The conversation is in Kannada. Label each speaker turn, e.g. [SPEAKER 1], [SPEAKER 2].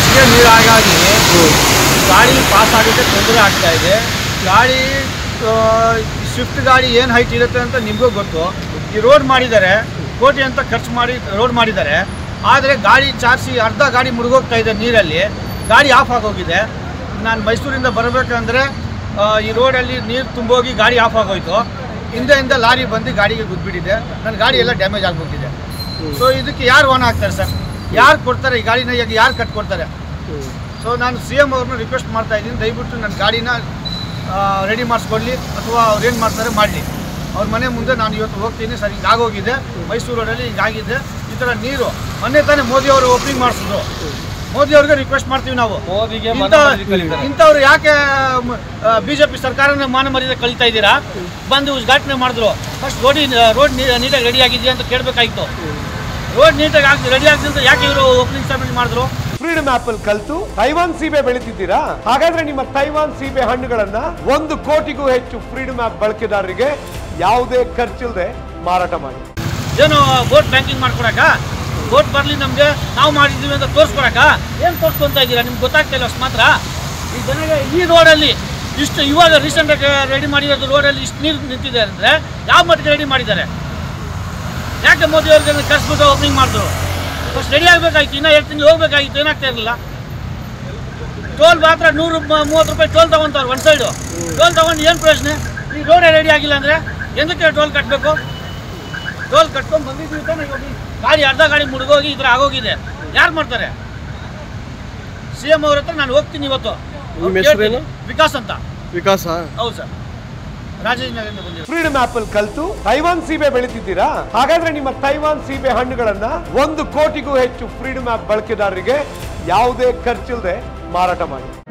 [SPEAKER 1] ಹೆಚ್ಚಿಗೆ ನೀರು ಹಾಗಾಗಿ ಗಾಡಿ ಪಾಸ್ ಆಗೋಕ್ಕೆ ತೊಂದರೆ ಆಗ್ತಾ ಇದೆ ಗಾಡಿ ಸ್ವಿಫ್ಟ್ ಗಾಡಿ ಏನು ಹೈಟ್ ಇರುತ್ತೆ ಅಂತ ನಿಮಗೂ ಗೊತ್ತು ಈ ರೋಡ್ ಮಾಡಿದ್ದಾರೆ ಕೋಟಿ ಅಂತ ಖರ್ಚು ಮಾಡಿ ರೋಡ್ ಮಾಡಿದ್ದಾರೆ ಆದರೆ ಗಾಡಿ ಚಾರ್ಸಿ ಅರ್ಧ ಗಾಡಿ ಮುಳುಗೋಗ್ತಾ ಇದೆ ನೀರಲ್ಲಿ ಗಾಡಿ ಆಫ್ ಆಗೋಗಿದೆ ನಾನು ಮೈಸೂರಿಂದ ಬರಬೇಕಂದ್ರೆ ಆ, ಈ ರೋಡಲ್ಲಿ ನೀರು ತುಂಬೋಗಿ ಗಾಡಿ ಆಫ್ ಆಗೋಯ್ತು ಹಿಂದೆಯಿಂದ ಲಾರಿ ಬಂದು ಗಾಡಿಗೆ ಗುದ್ಬಿಟ್ಟಿದೆ ನನ್ನ ಗಾಡಿ ಎಲ್ಲ ಡ್ಯಾಮೇಜ್ ಆಗಿಬಿಟ್ಟಿದೆ ಸೊ ಇದಕ್ಕೆ ಯಾರು ಓನ್ ಆಗ್ತಾರೆ ಸರ್ ಯಾರು ಕೊಡ್ತಾರೆ ಈ ಗಾಡಿನ ಈಗ ಯಾರು ಕಟ್ಕೊಡ್ತಾರೆ ಸೊ ನಾನು ಸಿ ಎಮ್ ಅವ್ರನ್ನ ರಿಕ್ವೆಸ್ಟ್ ಮಾಡ್ತಾ ಇದ್ದೀನಿ ದಯವಿಟ್ಟು ನನ್ನ ಗಾಡಿನ ರೆಡಿ ಮಾಡಿಸ್ಕೊಡ್ಲಿ ಅಥವಾ ಅವ್ರು ಏನು ಮಾಡ್ತಾರೆ ಮಾಡಲಿ ಅವ್ರ ಮನೆ ಮುಂದೆ ನಾನು ಇವತ್ತು ಹೋಗ್ತೀನಿ ಸರ್ ಹಿಂಗೆ ಆಗೋಗಿದೆ ಮೈಸೂರು ರೋಡಲ್ಲಿ ಹಿಂಗಾಗಿದೆ ಈ ಥರ ನೀರು ಮೊನ್ನೆ ತಾನೇ ಮೋದಿ ಅವರು ಓಪನಿಂಗ್ ಮಾಡಿಸಿದ್ರು ಮೋದಿ ಅವ್ರಿಗೆ ರಿಕ್ವೆಸ್ಟ್ ಮಾಡ್ತೀವಿ ನಾವು
[SPEAKER 2] ಮೋದಿಗೆ
[SPEAKER 1] ಇಂಥ-
[SPEAKER 2] ಮನ ಮರ್ಯಾದೆ ಕಲಿತಾರೆ.
[SPEAKER 1] ಇಂಥವ್ರು ಯಾಕೆ ಬಿಜೆಪಿ ಸರ್ಕಾರನ ಮಾನ ಮರ್ಯಾದೆ ಕಳೀತಾ ಇದ್ದೀರಾ ಬಂದು ಉದ್ಘಾಟನೆ ಮಾಡಿದ್ರು ಫಸ್ಟ್ ರೋಡಿ ರೋಡ್ ನೀಟಾಗಿ ರೆಡಿ ಆಗಿದೆಯಾ ಅಂತ ಕೇಳಬೇಕಾಗಿತ್ತು ರೋಡ್ ನೀಟಾಗಿ ಆಗಿ ರೆಡಿ ಆಗಿದೆ ಅಂತ ಯಾಕೆ ಇವರು ಓಪನಿಂಗ್ ಸೆರೆಮನಿ ಮಾಡಿದ್ರು
[SPEAKER 3] ಫ್ರೀಡಮ್ ಆಪ್ ಅಲ್ಲಿ ಕಲ್ತು ತೈವಾನ್ ಸೀಬೆ ಬೆಳಿತಿದ್ದೀರಾ ಹಾಗಾದ್ರೆ ನಿಮ್ಮ ತೈವಾನ್ ಸೀಬೆ ಹಣ್ಣುಗಳನ್ನ ಒಂದು ಕೋಟಿಗೂ ಹೆಚ್ಚು ಫ್ರೀಡಮ್ ಆಪ್ ಬಳಕೆದಾರರಿಗೆ ಯಾವುದೇ ಖರ್ಚಿಲ್ಲದೆ ಮಾರಾಟ ಮಾಡಿ
[SPEAKER 1] ಏನು ವೋಟ್ ಬ್ಯಾಂಕಿಂಗ್ ಮಾಡ್ಕೊಡಕ ವೋಟ್ ಬರಲಿ ನಮಗೆ ನಾವು ಮಾಡಿದ್ದೀವಿ ಅಂತ ತೋರಿಸ್ಕೊಡಕ ಏನು ತೋರಿಸ್ಕೊಂತ ಇದ್ದೀರಾ ನಿಮ್ಗೆ ಗೊತ್ತಾಗ್ತಾ ಇಲ್ಲ ಅಷ್ಟು ಮಾತ್ರ ಈ ಜನಗೆ ಈ ರೋಡಲ್ಲಿ ಇಷ್ಟು ಇವಾಗ ರೀಸೆಂಟಾಗಿ ರೆಡಿ ಮಾಡಿರೋದು ರೋಡಲ್ಲಿ ಇಷ್ಟು ನೀರು ನಿಂತಿದೆ ಅಂದರೆ ಯಾವ ಮಟ್ಟಿಗೆ ರೆಡಿ ಮಾಡಿದ್ದಾರೆ ಯಾಕೆ ಮೋದಿ ಅವ್ರಿಗೆ ಕರ್ಸ್ಬಿಟ್ಟು ಓಪನಿಂಗ್ ಮಾಡಿದ್ರು ಫಸ್ಟ್ ರೆಡಿ ಆಗಬೇಕಾಗಿತ್ತು ಇನ್ನೂ ಎರಡು ತಿಂಗಳು ಹೋಗ್ಬೇಕಾಗಿತ್ತು ಏನಾಗ್ತಾ ಇರಲಿಲ್ಲ ಟೋಲ್ ಮಾತ್ರ ನೂರು ಮ- ಮೂವತ್ತು ರೂಪಾಯಿ ಟೋಲ್ ತಗೊಂತಾರೆ ಒಂದು ಸೈಡು ಟೋಲ್ ತಗೊಂಡು ಏನು ಪ್ರಶ್ನೆ ಈ ರೋಡೇ ರೆಡಿ ಆಗಿಲ್ಲ ಅಂದರೆ ಎಂದಕ್ಕೆ ಟೋಲ್ ಕಟ್ಟಬೇಕು ಟೋಲ್ ಕಟ್ಕೊಂಡು ಬಂದಿದ್ದೀವಿ ತಾನೇ ಇವಾಗ ಈ ಗಾಡಿ ಅರ್ಧ ಗಾಡಿ ಮುಳುಗೋಗಿ ಈ ಥರ ಆಗೋಗಿದೆ ಯಾರು ಮಾಡ್ತಾರೆ ಸಿ ಎಂ ಅವ್ರ ಹತ್ರ ನಾನು ಹೋಗ್ತೀನಿ ಇವತ್ತು
[SPEAKER 2] ನಿಮ್ಮ ಹೆಸ್ರೇನು?
[SPEAKER 1] ವಿಕಾಸ್ ಅಂತ
[SPEAKER 2] ವಿಕಾಸ
[SPEAKER 1] ಹೌದು ಸರ್ ರಾಜೇಂದ್ರದಿಂದ ಬಂದಿರೋದು
[SPEAKER 3] ಫ್ರೀಡಮ್ ಆಪ್ ಅಲ್ಲಿ ಕಲ್ತು ತೈವಾನ್ ಸೀಬೆ ಬೆಳಿತಿದ್ದೀರಾ ಹಾಗಾದ್ರೆ ನಿಮ್ಮ ತೈವಾನ್ ಸೀಬೆ ಹಣ್ಣುಗಳನ್ನ ಒಂದು ಕೋಟಿಗೂ ಹೆಚ್ಚು ಫ್ರೀಡಮ್ ಆಪ್ ಬಳಕೆದಾರರಿಗೆ ಯಾವುದೇ ಖರ್ಚಿಲ್ಲದೆ ಮಾರಾಟ ಮಾಡಿ